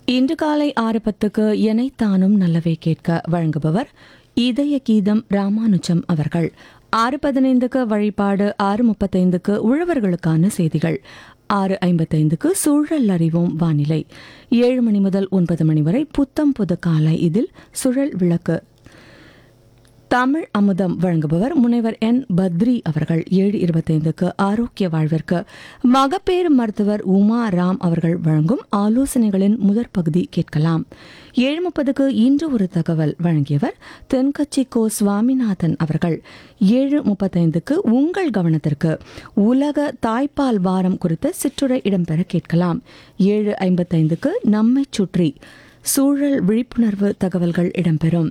இன்று காலை ஆறு பத்துக்கு எனைத்தானும் நல்லவே கேட்க வழங்குபவர் இதய கீதம் ராமானுஜம் அவர்கள் ஆறு பதினைந்துக்கு வழிபாடு ஆறு முப்பத்தைந்துக்கு உழவர்களுக்கான செய்திகள் ஆறு ஐம்பத்தைந்துக்கு சூழல் அறிவோம் வானிலை ஏழு மணி முதல் ஒன்பது மணி வரை புத்தம் புது காலை இதில் சுழல் விளக்கு தமிழ் அமுதம் வழங்குபவர் முனைவர் என் பத்ரி அவர்கள் ஏழு இருபத்தைந்துக்கு ஆரோக்கிய வாழ்விற்கு மகப்பேறு மருத்துவர் உமா ராம் அவர்கள் வழங்கும் ஆலோசனைகளின் முதற் பகுதி கேட்கலாம் ஏழு முப்பதுக்கு இன்று ஒரு தகவல் வழங்கியவர் தென்கட்சி கோ சுவாமிநாதன் அவர்கள் ஏழு முப்பத்தைந்துக்கு உங்கள் கவனத்திற்கு உலக தாய்ப்பால் வாரம் குறித்த சிற்றுரை இடம்பெற கேட்கலாம் ஏழு ஐம்பத்தைந்துக்கு நம்மை சுற்றி சூழல் விழிப்புணர்வு தகவல்கள் இடம்பெறும்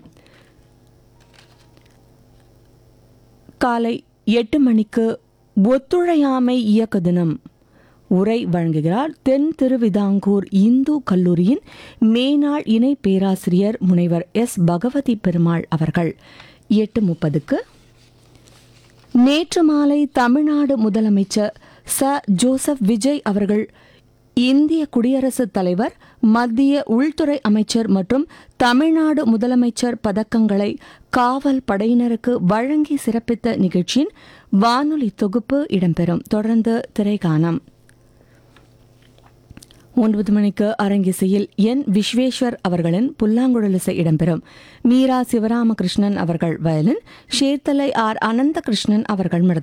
காலை எட்டு மணிக்கு ஒத்துழையாமை இயக்க தினம் உரை வழங்குகிறார் தென் திருவிதாங்கூர் இந்து கல்லூரியின் மேனாள் இணை பேராசிரியர் முனைவர் எஸ் பகவதி பெருமாள் அவர்கள் எட்டு முப்பதுக்கு நேற்று மாலை தமிழ்நாடு முதலமைச்சர் ச ஜோசப் விஜய் அவர்கள் இந்திய குடியரசுத் தலைவர் மத்திய உள்துறை அமைச்சர் மற்றும் தமிழ்நாடு முதலமைச்சர் பதக்கங்களை காவல் படையினருக்கு வழங்கி சிறப்பித்த நிகழ்ச்சியின் வானொலி தொகுப்பு இடம்பெறும் தொடர்ந்து திரைகானம் ஒன்பது மணிக்கு அரங்கிசையில் என் விஸ்வேஸ்வர் அவர்களின் புல்லாங்குழல் இசை இடம்பெறும் மீரா சிவராமகிருஷ்ணன் அவர்கள் வயலின் ஷேர்தலை ஆர் அனந்தகிருஷ்ணன் அவர்கள் மிருதங்கம்